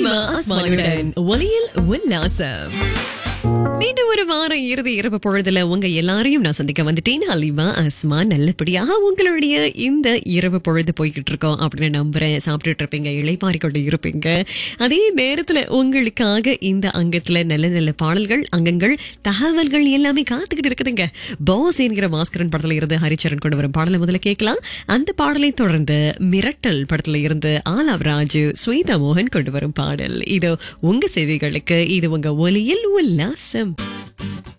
ஹலிமா அஸ்மானுடன் ஒலியில் உல்லாசம் மீண்டும் ஒரு வாரம் இறுதி இரவு பொழுதுல உங்க எல்லாரையும் நான் சந்திக்க வந்துட்டேன் ஹலிமா அஸ்மா நல்லபடியாக உங்களுடைய இந்த இரவு பொழுது போய்கிட்டு இருக்கோம் அப்படின்னு நம்புறேன் சாப்பிட்டுட்டு இருப்பீங்க இளைப்பாரி கொண்டு இருப்பீங்க அதே நேரத்துல உங்களுக்காக இந்த அங்கத்துல நல்ல நல்ல பாடல்கள் அங்கங்கள் தகவல்கள் எல்லாமே காத்துக்கிட்டு இருக்குதுங்க பாஸ் என்கிற மாஸ்கரன் படத்துல இருந்து ஹரிச்சரன் கொண்டு வரும் பாடலை முதல்ல கேட்கலாம் அந்த பாடலை தொடர்ந்து மிரட்டல் படத்துல இருந்து ஆலாவ் ராஜு ஸ்வேதா மோகன் கொண்டு வரும் பாடல் இது உங்க சேவைகளுக்கு இது உங்க ஒலியில் உல்லாசம்